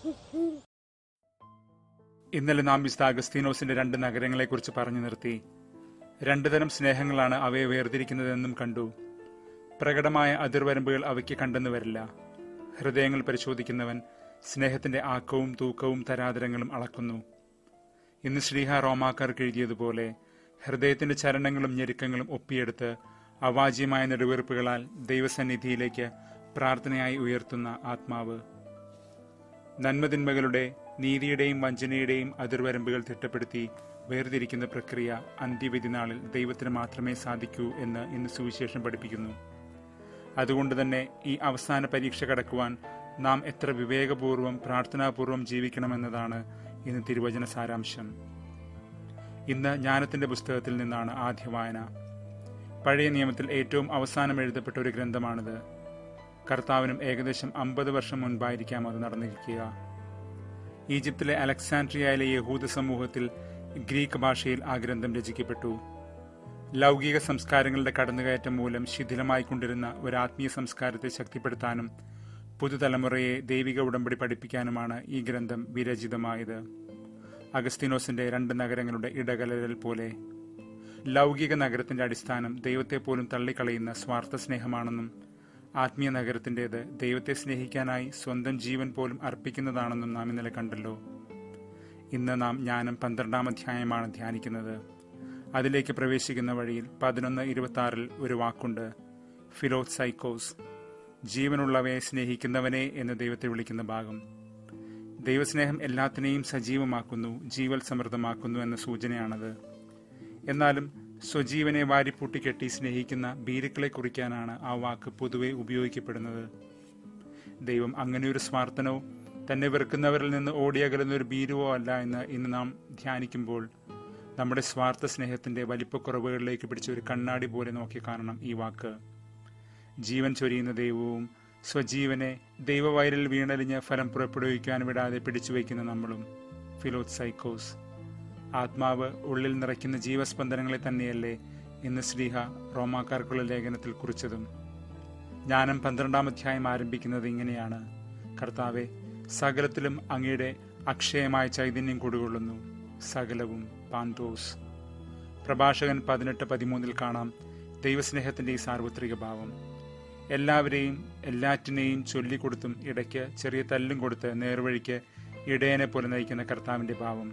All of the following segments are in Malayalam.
ഇന്നലെ നാം വിശുദ്ധ അഗസ്തീനോസിന്റെ രണ്ട് നഗരങ്ങളെക്കുറിച്ച് പറഞ്ഞു നിർത്തി രണ്ടു തരം സ്നേഹങ്ങളാണ് അവയെ വേർതിരിക്കുന്നതെന്നും കണ്ടു പ്രകടമായ അതിർവരമ്പുകൾ അവയ്ക്ക് കണ്ടെന്നു വരില്ല ഹൃദയങ്ങൾ പരിശോധിക്കുന്നവൻ സ്നേഹത്തിന്റെ ആക്കവും തൂക്കവും തരാതരങ്ങളും അളക്കുന്നു ഇന്ന് ശ്രീഹ റോമാക്കാർക്ക് എഴുതിയതുപോലെ ഹൃദയത്തിന്റെ ചലനങ്ങളും ഞെരുക്കങ്ങളും ഒപ്പിയെടുത്ത് അവാജ്യമായ നെടുവീർപ്പുകളാൽ ദൈവസന്നിധിയിലേക്ക് പ്രാർത്ഥനയായി ഉയർത്തുന്ന ആത്മാവ് നന്മതിന്മകളുടെ നീതിയുടെയും വഞ്ചനയുടെയും അതിർവരമ്പുകൾ തിട്ടപ്പെടുത്തി വേർതിരിക്കുന്ന പ്രക്രിയ അന്ത്യവിധി നാളിൽ ദൈവത്തിന് മാത്രമേ സാധിക്കൂ എന്ന് ഇന്ന് സുവിശേഷം പഠിപ്പിക്കുന്നു അതുകൊണ്ട് തന്നെ ഈ അവസാന പരീക്ഷ കടക്കുവാൻ നാം എത്ര വിവേകപൂർവ്വം പ്രാർത്ഥനാപൂർവം ജീവിക്കണമെന്നതാണ് ഇന്ന് തിരുവചന സാരാംശം ഇന്ന് ജ്ഞാനത്തിന്റെ പുസ്തകത്തിൽ നിന്നാണ് ആദ്യ വായന പഴയ നിയമത്തിൽ ഏറ്റവും അവസാനം എഴുതപ്പെട്ട ഒരു ഗ്രന്ഥമാണിത് കർത്താവിനും ഏകദേശം അമ്പത് വർഷം മുൻപായിരിക്കാം അത് നടന്നിരിക്കുക ഈജിപ്തിലെ അലക്സാൻഡ്രിയയിലെ യഹൂദ സമൂഹത്തിൽ ഗ്രീക്ക് ഭാഷയിൽ ആ ഗ്രന്ഥം രചിക്കപ്പെട്ടു ലൗകിക സംസ്കാരങ്ങളുടെ കടന്നുകയറ്റം മൂലം ശിഥിലമായിക്കൊണ്ടിരുന്ന ഒരു ആത്മീയ സംസ്കാരത്തെ ശക്തിപ്പെടുത്താനും പുതുതലമുറയെ ദൈവിക ഉടമ്പടി പഠിപ്പിക്കാനുമാണ് ഈ ഗ്രന്ഥം വിരചിതമായത് അഗസ്തീനോസിന്റെ രണ്ട് നഗരങ്ങളുടെ ഇടകലരൽ പോലെ ലൗകിക നഗരത്തിന്റെ അടിസ്ഥാനം ദൈവത്തെ പോലും തള്ളിക്കളയുന്ന സ്വാർത്ഥ സ്നേഹമാണെന്നും ആത്മീയ നഗരത്തിൻ്റെത് ദൈവത്തെ സ്നേഹിക്കാനായി സ്വന്തം ജീവൻ പോലും അർപ്പിക്കുന്നതാണെന്നും നാം ഇന്നലെ കണ്ടല്ലോ ഇന്ന് നാം ജ്ഞാനം പന്ത്രണ്ടാം അധ്യായമാണ് ധ്യാനിക്കുന്നത് അതിലേക്ക് പ്രവേശിക്കുന്ന വഴിയിൽ പതിനൊന്ന് ഇരുപത്തി ആറിൽ ഒരു വാക്കുണ്ട് ഫിലോത് സൈക്കോസ് ജീവനുള്ളവയെ സ്നേഹിക്കുന്നവനെ എന്ന് ദൈവത്തെ വിളിക്കുന്ന ഭാഗം ദൈവസ്നേഹം എല്ലാത്തിനെയും സജീവമാക്കുന്നു ജീവൽ സമൃദ്ധമാക്കുന്നു എന്ന സൂചനയാണത് എന്നാലും സ്വജീവനെ വാരിപ്പൂട്ടിക്കെട്ടി സ്നേഹിക്കുന്ന ഭീരുക്കളെ കുറിക്കാനാണ് ആ വാക്ക് പൊതുവെ ഉപയോഗിക്കപ്പെടുന്നത് ദൈവം അങ്ങനെയൊരു സ്വാർത്ഥനോ തന്നെ വെറുക്കുന്നവരിൽ നിന്ന് ഓടിയകലുന്ന ഒരു ഭീരുവോ അല്ല എന്ന് ഇന്ന് നാം ധ്യാനിക്കുമ്പോൾ നമ്മുടെ സ്വാർത്ഥ സ്നേഹത്തിന്റെ വലിപ്പക്കുറവുകളിലേക്ക് പിടിച്ച ഒരു കണ്ണാടി പോലെ നോക്കി കാണണം ഈ വാക്ക് ജീവൻ ചൊരിയുന്ന ദൈവവും സ്വജീവനെ ദൈവവയലിൽ വീണലിഞ്ഞ് ഫലം പുറപ്പെടുവിക്കാൻ വിടാതെ പിടിച്ചു വയ്ക്കുന്ന നമ്മളും ഫിലോത് സൈക്കോസ് ആത്മാവ് ഉള്ളിൽ നിറയ്ക്കുന്ന ജീവസ്പന്ദനങ്ങളെ തന്നെയല്ലേ ഇന്ന് ശ്രീഹ റോമാക്കാർക്കുള്ള ലേഖനത്തിൽ കുറിച്ചതും ജ്ഞാനം പന്ത്രണ്ടാം അധ്യായം ആരംഭിക്കുന്നത് ഇങ്ങനെയാണ് കർത്താവെ സകലത്തിലും അങ്ങയുടെ അക്ഷയമായ ചൈതന്യം കൊടുകൊള്ളുന്നു സകലവും പാന്തോസ് പ്രഭാഷകൻ പതിനെട്ട് പതിമൂന്നിൽ കാണാം ദൈവസ്നേഹത്തിന്റെ ഈ സാർവത്രിക ഭാവം എല്ലാവരെയും എല്ലാറ്റിനെയും ചൊല്ലിക്കൊടുത്തും ഇടയ്ക്ക് ചെറിയ തല്ലും കൊടുത്ത് നേർവഴിക്ക് ഇടയനെ പോലെ നയിക്കുന്ന കർത്താവിന്റെ ഭാവം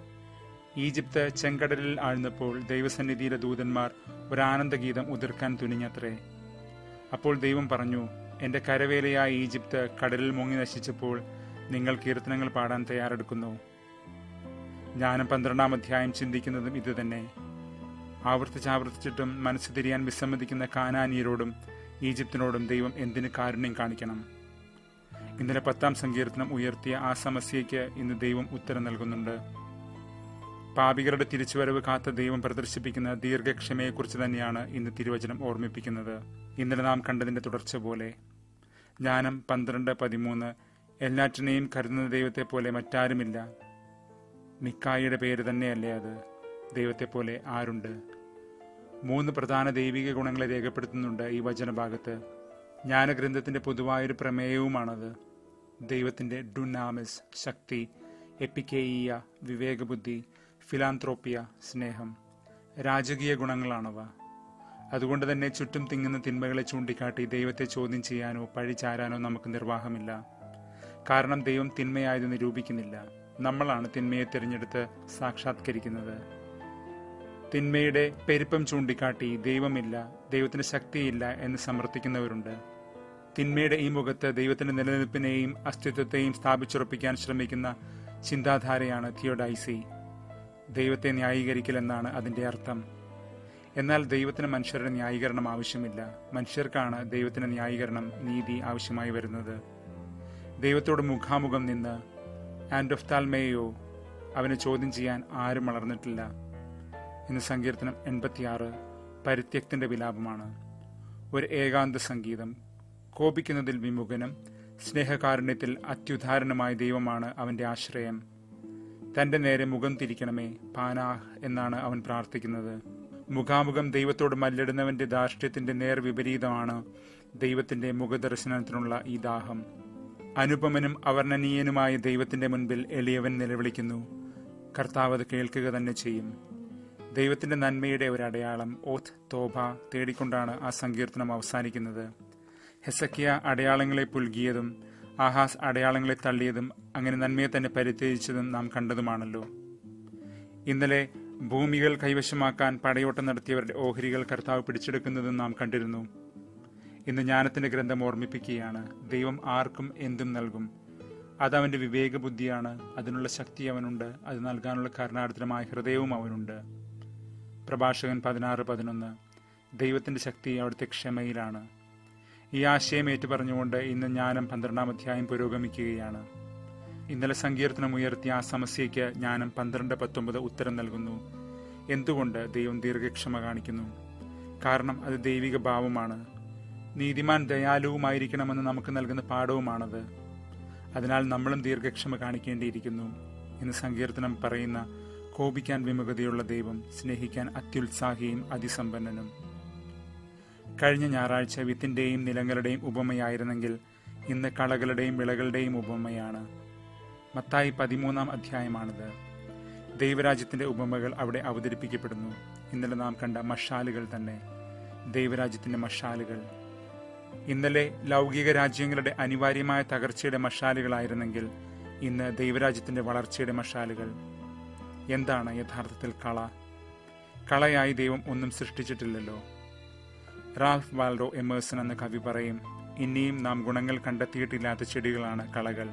ഈജിപ്ത് ചെങ്കടലിൽ ആഴ്ന്നപ്പോൾ ദൈവസന്നിധിയിലെ ദൂതന്മാർ ഒരു ആനന്ദഗീതം ഉതിർക്കാൻ തുനിഞ്ഞത്രേ അപ്പോൾ ദൈവം പറഞ്ഞു എന്റെ കരവേലയായ ഈജിപ്ത് കടലിൽ മുങ്ങി നശിച്ചപ്പോൾ നിങ്ങൾ കീർത്തനങ്ങൾ പാടാൻ തയ്യാറെടുക്കുന്നു ജ്ഞാനം പന്ത്രണ്ടാം അധ്യായം ചിന്തിക്കുന്നതും ഇതുതന്നെ ആവർത്തിച്ചാവർത്തിച്ചിട്ടും മനസ്സ് തിരിയാൻ വിസമ്മതിക്കുന്ന കാനാനിയരോടും ഈജിപ്തിനോടും ദൈവം എന്തിന് കാരുണ്യം കാണിക്കണം ഇന്നലെ പത്താം സങ്കീർത്തനം ഉയർത്തിയ ആ സമസ്യയ്ക്ക് ഇന്ന് ദൈവം ഉത്തരം നൽകുന്നുണ്ട് പാപികളുടെ തിരിച്ചുവരവ് കാത്ത ദൈവം പ്രദർശിപ്പിക്കുന്ന ദീർഘക്ഷമയെക്കുറിച്ച് തന്നെയാണ് ഇന്ന് തിരുവചനം ഓർമ്മിപ്പിക്കുന്നത് ഇന്നലെ നാം കണ്ടതിന്റെ തുടർച്ച പോലെ ജ്ഞാനം പന്ത്രണ്ട് പതിമൂന്ന് എല്ലാറ്റിനെയും കരുതുന്ന ദൈവത്തെ പോലെ മറ്റാരുമില്ല മിക്കായിയുടെ പേര് തന്നെയല്ലേ അത് ദൈവത്തെ പോലെ ആരുണ്ട് മൂന്ന് പ്രധാന ദൈവിക ഗുണങ്ങളെ രേഖപ്പെടുത്തുന്നുണ്ട് ഈ വചനഭാഗത്ത് ജ്ഞാനഗ്രന്ഥത്തിന്റെ പൊതുവായൊരു പ്രമേയവുമാണത് ദൈവത്തിന്റെ ഡുനാമിസ് ശക്തി എപ്പിക്കേയിയ വിവേകബുദ്ധി ഫിലാന്ത്രോപ്പിയ സ്നേഹം രാജകീയ ഗുണങ്ങളാണവ അതുകൊണ്ട് തന്നെ ചുറ്റും തിങ്ങുന്ന തിന്മകളെ ചൂണ്ടിക്കാട്ടി ദൈവത്തെ ചോദ്യം ചെയ്യാനോ പഴിചാരാനോ നമുക്ക് നിർവാഹമില്ല കാരണം ദൈവം തിന്മയായത് നിരൂപിക്കുന്നില്ല നമ്മളാണ് തിന്മയെ തിരഞ്ഞെടുത്ത് സാക്ഷാത്കരിക്കുന്നത് തിന്മയുടെ പെരുപ്പം ചൂണ്ടിക്കാട്ടി ദൈവമില്ല ദൈവത്തിന് ശക്തിയില്ല എന്ന് സമർത്ഥിക്കുന്നവരുണ്ട് തിന്മയുടെ ഈ മുഖത്ത് ദൈവത്തിന്റെ നിലനിൽപ്പിനെയും അസ്തിത്വത്തെയും സ്ഥാപിച്ചുറപ്പിക്കാൻ ശ്രമിക്കുന്ന ചിന്താധാരയാണ് തിയോഡൈസി ദൈവത്തെ ന്യായീകരിക്കൽ എന്നാണ് അതിന്റെ അർത്ഥം എന്നാൽ ദൈവത്തിന് മനുഷ്യരുടെ ന്യായീകരണം ആവശ്യമില്ല മനുഷ്യർക്കാണ് ദൈവത്തിന് ന്യായീകരണം നീതി ആവശ്യമായി വരുന്നത് ദൈവത്തോട് മുഖാമുഖം നിന്ന് ആൻഡ് ഓഫ് താൽമേയോ അവനെ ചോദ്യം ചെയ്യാൻ ആരും വളർന്നിട്ടില്ല ഇന്ന് സങ്കീർത്തനം എൺപത്തിയാറ് പരിത്യക്തിന്റെ വിലാപമാണ് ഒരു ഏകാന്ത സംഗീതം കോപിക്കുന്നതിൽ വിമുഖനും സ്നേഹകാരുണ്യത്തിൽ അത്യുദാഹരണമായ ദൈവമാണ് അവന്റെ ആശ്രയം തന്റെ നേരെ മുഖം തിരിക്കണമേ പാനാഹ് എന്നാണ് അവൻ പ്രാർത്ഥിക്കുന്നത് മുഖാമുഖം ദൈവത്തോട് മല്ലിടുന്നവന്റെ ധാർഷ്ട്യത്തിന്റെ നേർ വിപരീതമാണ് ദൈവത്തിന്റെ മുഖദർശനത്തിനുള്ള ഈ ദാഹം അനുപമനും അവർണ്ണനീയനുമായ ദൈവത്തിന്റെ മുൻപിൽ എളിയവൻ നിലവിളിക്കുന്നു കർത്താവ് അത് കേൾക്കുക തന്നെ ചെയ്യും ദൈവത്തിന്റെ നന്മയുടെ ഒരു അടയാളം ഓത്ത് തോഭ തേടിക്കൊണ്ടാണ് ആ സങ്കീർത്തനം അവസാനിക്കുന്നത് ഹെസക്കിയ അടയാളങ്ങളെ പുൽകിയതും ആഹാസ് അടയാളങ്ങളെ തള്ളിയതും അങ്ങനെ നന്മയെ തന്നെ പരിത്യജിച്ചതും നാം കണ്ടതുമാണല്ലോ ഇന്നലെ ഭൂമികൾ കൈവശമാക്കാൻ പടയോട്ടം നടത്തിയവരുടെ ഓഹരികൾ കർത്താവ് പിടിച്ചെടുക്കുന്നതും നാം കണ്ടിരുന്നു ഇന്ന് ജ്ഞാനത്തിന്റെ ഗ്രന്ഥം ഓർമ്മിപ്പിക്കുകയാണ് ദൈവം ആർക്കും എന്തും നൽകും അത് അവന്റെ വിവേക ബുദ്ധിയാണ് അതിനുള്ള ശക്തി അവനുണ്ട് അത് നൽകാനുള്ള കാരണാർത്ഥമായ ഹൃദയവും അവനുണ്ട് പ്രഭാഷകൻ പതിനാറ് പതിനൊന്ന് ദൈവത്തിന്റെ ശക്തി അവിടുത്തെ ക്ഷമയിലാണ് ഈ ആശയം ഏറ്റുപറഞ്ഞുകൊണ്ട് ഇന്ന് ജ്ഞാനം പന്ത്രണ്ടാം അധ്യായം പുരോഗമിക്കുകയാണ് ഇന്നലെ സങ്കീർത്തനം ഉയർത്തിയ ആ സമസ്യയ്ക്ക് ജ്ഞാനം പന്ത്രണ്ട് പത്തൊമ്പത് ഉത്തരം നൽകുന്നു എന്തുകൊണ്ട് ദൈവം ദീർഘക്ഷമ കാണിക്കുന്നു കാരണം അത് ദൈവിക ഭാവമാണ് നീതിമാൻ ദയാലുവുമായിരിക്കണമെന്ന് നമുക്ക് നൽകുന്ന പാഠവുമാണത് അതിനാൽ നമ്മളും ദീർഘക്ഷമ കാണിക്കേണ്ടിയിരിക്കുന്നു എന്ന് സങ്കീർത്തനം പറയുന്ന കോപിക്കാൻ വിമുഖതയുള്ള ദൈവം സ്നേഹിക്കാൻ അത്യുത്സാഹിയും അതിസമ്പന്നനും കഴിഞ്ഞ ഞായറാഴ്ച വിത്തിന്റെയും നിലങ്ങളുടെയും ഉപമയായിരുന്നെങ്കിൽ ഇന്ന് കളകളുടെയും വിളകളുടെയും ഉപമയാണ് മത്തായി പതിമൂന്നാം അധ്യായമാണിത് ദൈവരാജ്യത്തിന്റെ ഉപമകൾ അവിടെ അവതരിപ്പിക്കപ്പെടുന്നു ഇന്നലെ നാം കണ്ട മഷാലുകൾ തന്നെ ദൈവരാജ്യത്തിന്റെ മഷാലുകൾ ഇന്നലെ ലൗകിക രാജ്യങ്ങളുടെ അനിവാര്യമായ തകർച്ചയുടെ മഷാലുകളായിരുന്നെങ്കിൽ ഇന്ന് ദൈവരാജ്യത്തിന്റെ വളർച്ചയുടെ മഷാലുകൾ എന്താണ് യഥാർത്ഥത്തിൽ കള കളയായി ദൈവം ഒന്നും സൃഷ്ടിച്ചിട്ടില്ലല്ലോ റാൽഫ് വാൽഡോ എമേഴ്സൺ എന്ന കവി പറയും ഇനിയും നാം ഗുണങ്ങൾ കണ്ടെത്തിയിട്ടില്ലാത്ത ചെടികളാണ് കളകൾ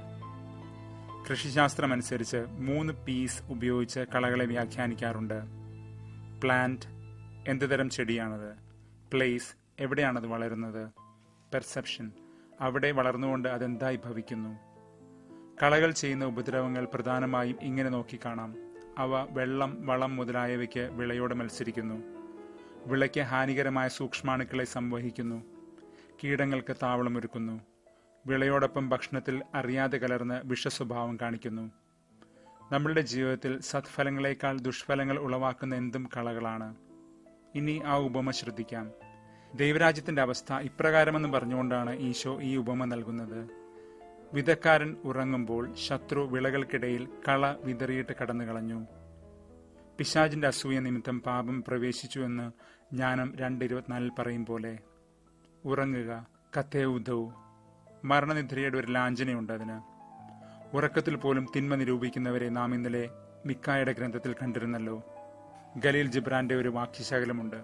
കൃഷിശാസ്ത്രമനുസരിച്ച് മൂന്ന് പീസ് ഉപയോഗിച്ച് കളകളെ വ്യാഖ്യാനിക്കാറുണ്ട് പ്ലാന്റ് എന്ത് തരം ചെടിയാണത് പ്ലേസ് എവിടെയാണത് വളരുന്നത് പെർസെപ്ഷൻ അവിടെ വളർന്നുകൊണ്ട് അതെന്തായി ഭവിക്കുന്നു കളകൾ ചെയ്യുന്ന ഉപദ്രവങ്ങൾ പ്രധാനമായും ഇങ്ങനെ നോക്കിക്കാണാം അവ വെള്ളം വളം മുതലായവയ്ക്ക് വിളയോട് മത്സരിക്കുന്നു വിളയ്ക്ക് ഹാനികരമായ സൂക്ഷ്മാണുക്കളെ സംവഹിക്കുന്നു കീടങ്ങൾക്ക് താവളമൊരുക്കുന്നു വിളയോടൊപ്പം ഭക്ഷണത്തിൽ അറിയാതെ കലർന്ന് വിഷസ്വഭാവം കാണിക്കുന്നു നമ്മളുടെ ജീവിതത്തിൽ സത്ഫലങ്ങളെക്കാൾ ദുഷ്ഫലങ്ങൾ ഉളവാക്കുന്ന എന്തും കളകളാണ് ഇനി ആ ഉപമ ശ്രദ്ധിക്കാം ദൈവരാജ്യത്തിന്റെ അവസ്ഥ ഇപ്രകാരമെന്ന് പറഞ്ഞുകൊണ്ടാണ് ഈശോ ഈ ഉപമ നൽകുന്നത് വിധക്കാരൻ ഉറങ്ങുമ്പോൾ ശത്രു വിളകൾക്കിടയിൽ കള വിതറിയിട്ട് കടന്നു കളഞ്ഞു പിശാജിന്റെ അസൂയ നിമിത്തം പാപം പ്രവേശിച്ചു എന്ന് ജ്ഞാനം രണ്ട് ഇരുപത്തിനാലിൽ പറയും പോലെ ഉറങ്ങുക കത്തേ ഉദ്ധവും മരണനിദ്രയുടെ ഒരു ലാഞ്ചനയുണ്ട് അതിന് ഉറക്കത്തിൽ പോലും തിന്മ നിരൂപിക്കുന്നവരെ നാം ഇന്നലെ മിക്കായുടെ ഗ്രന്ഥത്തിൽ കണ്ടിരുന്നല്ലോ ഗലീൽ ജിബ്രാന്റെ ഒരു വാക്യശകലമുണ്ട്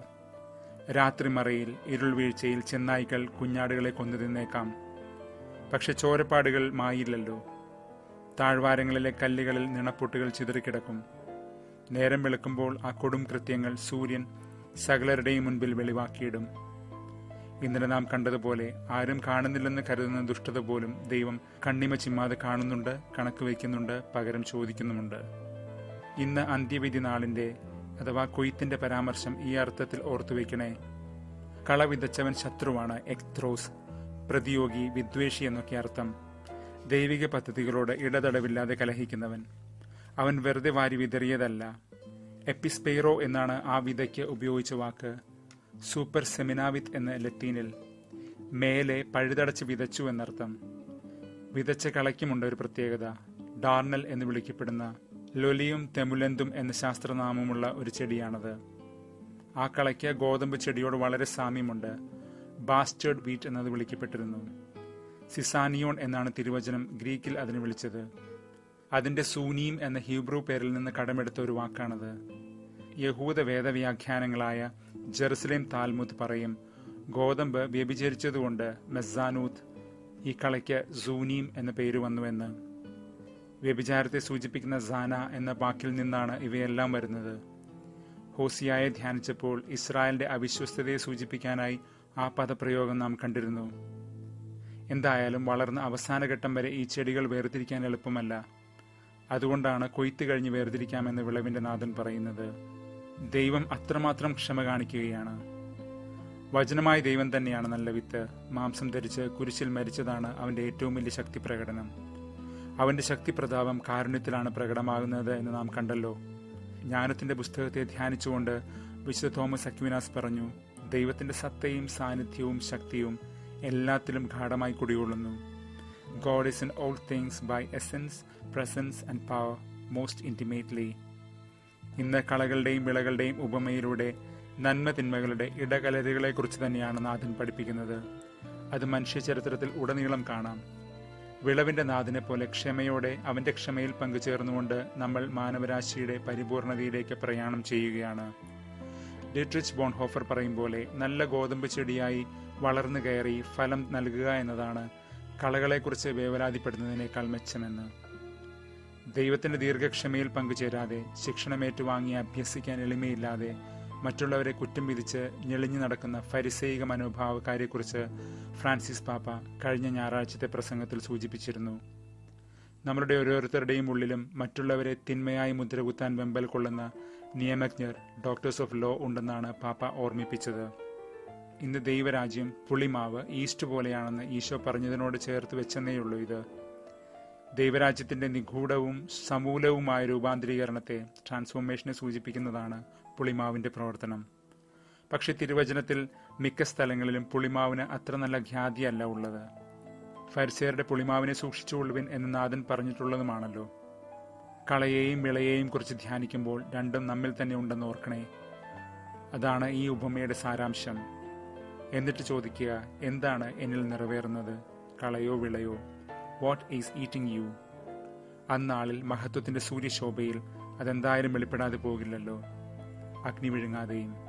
രാത്രി മറയിൽ ഇരുൾ വീഴ്ചയിൽ ചെന്നായ്ക്കൾ കുഞ്ഞാടുകളെ കൊന്നു തിന്നേക്കാം പക്ഷെ ചോരപ്പാടുകൾ മായില്ലല്ലോ താഴ്വാരങ്ങളിലെ കല്ലുകളിൽ നിണപ്പൊട്ടുകൾ ചിതറിക്കിടക്കും നേരം വെളുക്കുമ്പോൾ ആ കൊടും കൃത്യങ്ങൾ സൂര്യൻ സകലരുടെയും മുൻപിൽ വെളിവാക്കിയിടും ഇന്നലെ നാം കണ്ടതുപോലെ ആരും കാണുന്നില്ലെന്ന് കരുതുന്ന ദുഷ്ടത പോലും ദൈവം കണ്ണിമ ചിമ്മാതെ കാണുന്നുണ്ട് കണക്ക് വയ്ക്കുന്നുണ്ട് പകരം ചോദിക്കുന്നുമുണ്ട് ഇന്ന് അന്ത്യവിധി നാളിന്റെ അഥവാ കൊയ്ത്തിന്റെ പരാമർശം ഈ അർത്ഥത്തിൽ ഓർത്തുവെക്കണേ കള വിതച്ചവൻ ശത്രുവാണ് എക്ത്രോസ് പ്രതിയോഗി വിദ്വേഷി എന്നൊക്കെ അർത്ഥം ദൈവിക പദ്ധതികളോട് ഇടതടവില്ലാതെ കലഹിക്കുന്നവൻ അവൻ വെറുതെ വാരി വിതറിയതല്ല എപ്പിസ്പെയ്റോ എന്നാണ് ആ വിതയ്ക്ക് ഉപയോഗിച്ച വാക്ക് സൂപ്പർ സെമിനാവിത്ത് എന്ന ലത്തീനിൽ മേലെ പഴുതടച്ച് വിതച്ചു എന്നർത്ഥം വിതച്ച കളയ്ക്കുമുണ്ട് ഒരു പ്രത്യേകത ഡാർണൽ എന്ന് വിളിക്കപ്പെടുന്ന ലൊലിയും തെമുലന്തും എന്ന ശാസ്ത്രനാമമുള്ള ഒരു ചെടിയാണത് ആ കളയ്ക്ക് ഗോതമ്പ് ചെടിയോട് വളരെ സാമ്യമുണ്ട് ബാസ്റ്റേർഡ് വീറ്റ് എന്നത് വിളിക്കപ്പെട്ടിരുന്നു സിസാനിയോൺ എന്നാണ് തിരുവചനം ഗ്രീക്കിൽ അതിന് വിളിച്ചത് അതിന്റെ സൂനീം എന്ന ഹീബ്രു പേരിൽ നിന്ന് കടമെടുത്ത ഒരു വാക്കാണത് യഹൂദ വേദവ്യാഖ്യാനങ്ങളായ ജെറുസലേം താൽമുദ് പറയും ഗോതമ്പ് വ്യഭിചരിച്ചതുകൊണ്ട് മെസ്സാനൂത്ത് ഈ കളയ്ക്ക് സൂനീം എന്ന പേര് വന്നുവെന്ന് വ്യഭിചാരത്തെ സൂചിപ്പിക്കുന്ന സാന എന്ന വാക്കിൽ നിന്നാണ് ഇവയെല്ലാം വരുന്നത് ഹോസിയായെ ധ്യാനിച്ചപ്പോൾ ഇസ്രായേലിന്റെ അവിശ്വസ്തതയെ സൂചിപ്പിക്കാനായി ആ പദപ്രയോഗം നാം കണ്ടിരുന്നു എന്തായാലും വളർന്ന അവസാന ഘട്ടം വരെ ഈ ചെടികൾ വേർതിരിക്കാൻ എളുപ്പമല്ല അതുകൊണ്ടാണ് കൊയ്ത്ത് കഴിഞ്ഞ് വേർതിരിക്കാമെന്ന് വിളവിന്റെ നാഥൻ പറയുന്നത് ദൈവം അത്രമാത്രം ക്ഷമ കാണിക്കുകയാണ് വചനമായ ദൈവം തന്നെയാണ് നല്ല വിത്ത് മാംസം ധരിച്ച് കുരിശിൽ മരിച്ചതാണ് അവന്റെ ഏറ്റവും വലിയ ശക്തി പ്രകടനം അവന്റെ ശക്തി പ്രതാപം കാരുണ്യത്തിലാണ് പ്രകടമാകുന്നത് എന്ന് നാം കണ്ടല്ലോ ജ്ഞാനത്തിന്റെ പുസ്തകത്തെ ധ്യാനിച്ചുകൊണ്ട് വിശുദ്ധ തോമസ് അക്വിനാസ് പറഞ്ഞു ദൈവത്തിന്റെ സത്തയും സാന്നിധ്യവും ശക്തിയും എല്ലാത്തിലും ഗാഠമായി കുടികൊള്ളുന്നു god is in all things by essence presence and power most intimately ഇന്ന് കളകളുടെയും വിളകളുടെയും ഉപമയിലൂടെ നന്മ തിന്മകളുടെ ഇടകലരുകളെക്കുറിച്ച് തന്നെയാണ് നാഥൻ പഠിപ്പിക്കുന്നത് അത് മനുഷ്യ ചരിത്രത്തിൽ ഉടനീളം കാണാം വിളവിന്റെ നാഥനെ പോലെ ക്ഷമയോടെ അവന്റെ ക്ഷമയിൽ പങ്കുചേർന്നുകൊണ്ട് നമ്മൾ മാനവരാശിയുടെ പരിപൂർണതയിലേക്ക് പ്രയാണം ചെയ്യുകയാണ് ഡിട്രിച്ച് ബോൺഹോഫർ പറയും പോലെ നല്ല ഗോതമ്പ് ചെടിയായി വളർന്നു കയറി ഫലം നൽകുക എന്നതാണ് കളകളെക്കുറിച്ച് വേവലാതിപ്പെടുന്നതിനേക്കാൾ മെച്ചമെന്ന് ദൈവത്തിന്റെ ദീർഘക്ഷമയിൽ പങ്കുചേരാതെ ശിക്ഷണമേറ്റുവാങ്ങി അഭ്യസിക്കാൻ എളിമയില്ലാതെ മറ്റുള്ളവരെ കുറ്റം വിധിച്ച് ഞെളിഞ്ഞു നടക്കുന്ന ഫരിസൈക മനോഭാവക്കാരെക്കുറിച്ച് ഫ്രാൻസിസ് പാപ്പ കഴിഞ്ഞ ഞായറാഴ്ചത്തെ പ്രസംഗത്തിൽ സൂചിപ്പിച്ചിരുന്നു നമ്മളുടെ ഓരോരുത്തരുടെയും ഉള്ളിലും മറ്റുള്ളവരെ തിന്മയായി മുദ്രകുത്താൻ വെമ്പൽ കൊള്ളുന്ന നിയമജ്ഞർ ഡോക്ടേഴ്സ് ഓഫ് ലോ ഉണ്ടെന്നാണ് പാപ്പ ഓർമ്മിപ്പിച്ചത് ഇന്ന് ദൈവരാജ്യം പുളിമാവ് ഈസ്റ്റ് പോലെയാണെന്ന് ഈശോ പറഞ്ഞതിനോട് ചേർത്ത് വെച്ചെന്നേയുള്ളൂ ഇത് ദൈവരാജ്യത്തിന്റെ നിഗൂഢവും സമൂലവുമായ രൂപാന്തരീകരണത്തെ ട്രാൻസ്ഫോർമേഷനെ സൂചിപ്പിക്കുന്നതാണ് പുളിമാവിന്റെ പ്രവർത്തനം പക്ഷെ തിരുവചനത്തിൽ മിക്ക സ്ഥലങ്ങളിലും പുളിമാവിന് അത്ര നല്ല ഖ്യാതിയല്ല ഉള്ളത് ഫരിസേരുടെ പുളിമാവിനെ സൂക്ഷിച്ചുകൊള്ളുവിൻ എന്ന് നാഥൻ പറഞ്ഞിട്ടുള്ളതുമാണല്ലോ കളയെയും വിളയെയും കുറിച്ച് ധ്യാനിക്കുമ്പോൾ രണ്ടും നമ്മിൽ തന്നെ ഉണ്ടെന്ന് ഓർക്കണേ അതാണ് ഈ ഉപമയുടെ സാരാംശം എന്നിട്ട് ചോദിക്കുക എന്താണ് എന്നിൽ നിറവേറുന്നത് കളയോ വിളയോ വാട്ട് ഈസ് ഈറ്റിംഗ് യു അന്നാളിൽ മഹത്വത്തിന്റെ സൂര്യശോഭയിൽ അതെന്തായാലും വെളിപ്പെടാതെ പോകില്ലല്ലോ അഗ്നി വിഴുങ്ങാതെയും